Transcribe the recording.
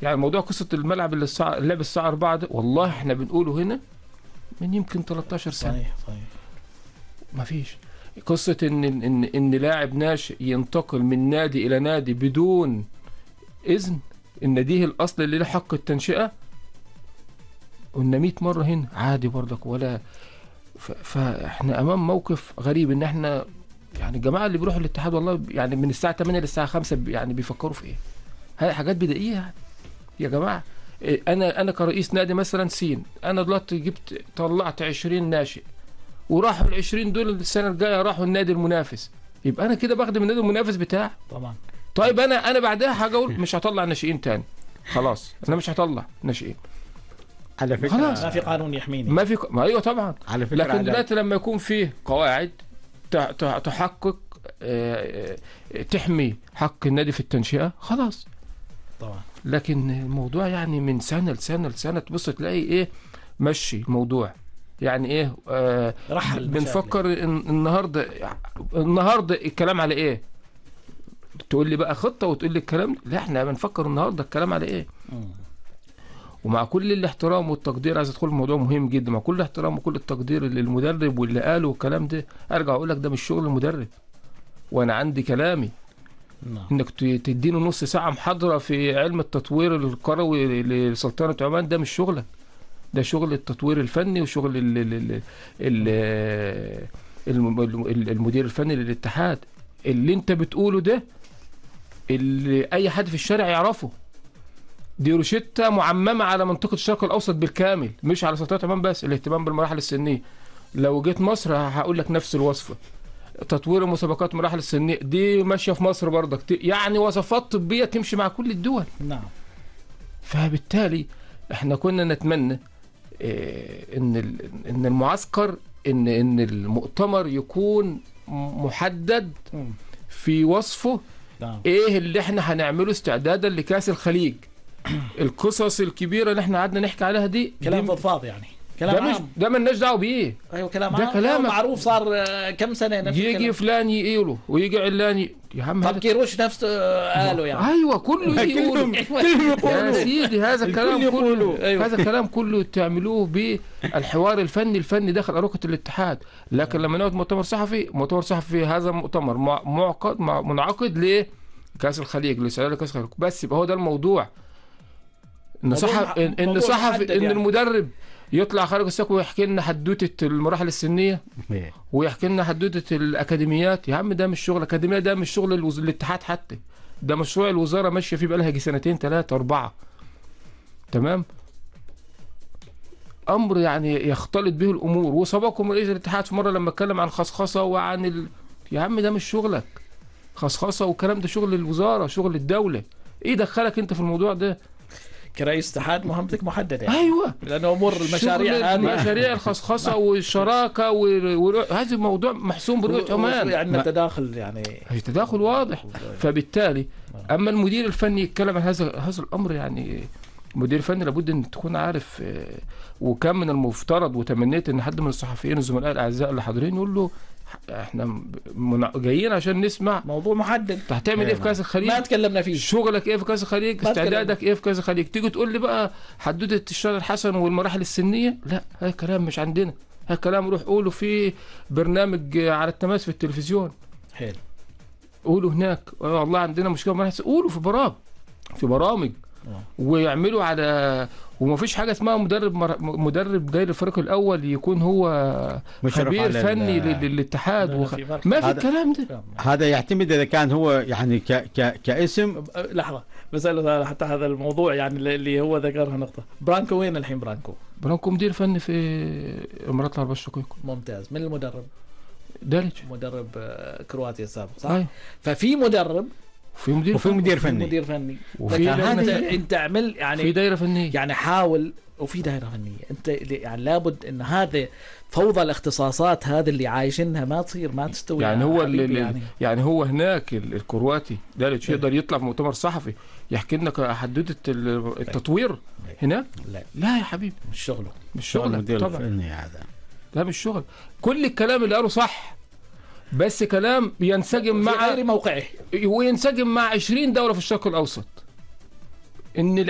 يعني موضوع قصه الملعب اللي الساعه اللعب الساعه 4 ده والله احنا بنقوله هنا من يمكن 13 سنه صحيح صحيح ما فيش قصة إن إن إن لاعب ناشئ ينتقل من نادي إلى نادي بدون إذن النادي الأصل اللي له حق التنشئة قلنا 100 مرة هنا عادي برضك ولا ف- فإحنا أمام موقف غريب إن إحنا يعني الجماعة اللي بيروحوا الاتحاد والله يعني من الساعة 8 للساعة 5 بي- يعني بيفكروا في إيه؟ هاي حاجات بدائية يعني يا جماعة إيه، أنا أنا كرئيس نادي مثلا سين أنا دلوقتي جبت طلعت 20 ناشئ وراحوا ال 20 دول السنه الجايه راحوا النادي المنافس يبقى انا كده بخدم النادي المنافس بتاعي طبعا طيب انا انا بعدها هاجي اقول مش هطلع ناشئين تاني خلاص انا مش هطلع ناشئين على فكره خلاص. ما في قانون يحميني ما في ق- ما ايوه طبعا على فكره لكن على- دلوقتي لما يكون فيه قواعد ت- ت- تحقق آه، آه، تحمي حق النادي في التنشئه خلاص طبعا لكن الموضوع يعني من سنه لسنه لسنه تبص تلاقي ايه مشي الموضوع يعني ايه آه رحل بنفكر إن النهارده النهارده الكلام على ايه تقول لي بقى خطه وتقول لي الكلام لا احنا بنفكر النهارده الكلام على ايه مم. ومع كل الاحترام والتقدير عايز ادخل في موضوع مهم جدا مع كل الاحترام وكل التقدير للمدرب واللي قاله والكلام ده ارجع اقول لك ده مش شغل المدرب وانا عندي كلامي نعم انك ت- تديني نص ساعه محاضره في علم التطوير القروي لسلطنه عمان ده مش شغلك ده شغل التطوير الفني وشغل ال ال ال ال الم- الم- المدير الفني للاتحاد اللي انت بتقوله ده اللي اي حد في الشارع يعرفه دي روشتة معممة على منطقة الشرق الأوسط بالكامل مش على سلطنة عمان بس الاهتمام بالمراحل السنية لو جيت مصر هقول لك نفس الوصفة تطوير المسابقات مراحل السنية دي ماشية في مصر برضك ت- يعني وصفات طبية تمشي مع كل الدول نعم فبالتالي احنا كنا نتمنى اه، ان ال- ان المعسكر ان ان المؤتمر يكون محدد مم. في وصفه نعم ايه اللي احنا هنعمله استعدادا لكاس الخليج القصص الكبيره اللي احنا قعدنا نحكي عليها دي كلام دي فضفاض يعني ده كلام مش عام ده مالناش دعوه بيه ايوه كلام ده عام كلامك. معروف صار آه، كم سنه نفس يجي الكلام. فلان يقوله ويجي علان ي- يا عم طب هذا كيروش نفس آه، قالوا يعني ايوه كله يجي يقوله يا سيدي هذا الكلام كله أيوة. هذا الكلام كله تعملوه بالحوار الفني الفني داخل أروقة الاتحاد لكن لما نقعد مؤتمر صحفي مؤتمر صحفي هذا مؤتمر مع- معقد مع- منعقد لكاس الخليج لسؤال كاس الخليج بس يبقى هو ده الموضوع ان موضوع صحف مح- ان, إن موضوع صحفي محدد ان يعني. المدرب يطلع خارج الساق ويحكي لنا حدوته المراحل السنيه إيه. ويحكي لنا حدوته الاكاديميات يا عم ده مش شغل اكاديميه ده مش شغل الوز... الاتحاد حتى ده مشروع الوزاره ماشيه فيه بقالها يجي سنتين ثلاثه اربعه تمام امر يعني يختلط به الامور وسبقكم رئيس الاتحاد في مره لما اتكلم عن خصخصه وعن ال... يا عم ده مش شغلك خصخصه والكلام ده شغل الوزاره شغل الدوله ايه دخلك انت في الموضوع ده كرئيس اتحاد مهمتك محدده يعني ايوه لانه امور المشاريع شغل هذه مشاريع الخصخصه والشراكه و... و... هذا موضوع محسوم برؤيه عمان عندنا ما- تداخل يعني هي تداخل واضح فبالتالي اما المدير الفني يتكلم عن هذا هذا الامر يعني المدير الفني لابد ان تكون عارف آه، وكان من المفترض وتمنيت ان حد من الصحفيين الزملاء الاعزاء اللي حاضرين يقول له احنا من- جايين عشان نسمع موضوع محدد انت هتعمل ايه في كاس الخليج ما تكلمنا فيه شغلك ايه في كاس الخليج ما استعدادك ايه في كاس الخليج تيجي تقول لي بقى حدوته الشهر الحسن والمراحل السنيه لا هذا كلام مش عندنا هذا كلام روح قوله في برنامج على التماس في التلفزيون حلو قولوا هناك آه والله عندنا مشكله مع الناس. قولوا في برامج في برامج آه. ويعملوا على وما فيش حاجه اسمها مدرب مر... مدرب جاي للفريق الاول يكون هو مشرف خبير على فني ال- لل- للاتحاد لا، لا، وخ... في فرق. ما في هذا- الكلام ده هذا يعتمد اذا كان هو يعني ك ك كاسم لحظه بسأله حتى هذا الموضوع يعني اللي هو ذكرها نقطه برانكو وين الحين برانكو برانكو مدير فني في الامارات العربيه الشقيقه ممتاز من المدرب دارج مدرب آه، كرواتيا السابق صح أيوة. ففي مدرب وفي مدير وفي مدير في فني مدير فني وفي لكن لجنة انت فنية. انت اعمل في يعني دايره فنيه يعني حاول وفي دائره فنيه انت يعني لابد ان هذا فوضى الاختصاصات هذه اللي عايشينها ما تصير ما تستوي يعني يا هو حبيبي اللي يعني يعني هو هناك ال- الكرواتي دارج إيه. يقدر يطلع في مؤتمر صحفي يحكي لنا حدوته ال- التطوير إيه. هناك لا لا يا حبيبي مش شغله مش شغل شغلك المدير طبعا الفني هذا لا مش شغل كل الكلام اللي قاله صح بس كلام ينسجم في مع غير موقعه وينسجم مع 20 دوله في الشرق الاوسط ان ال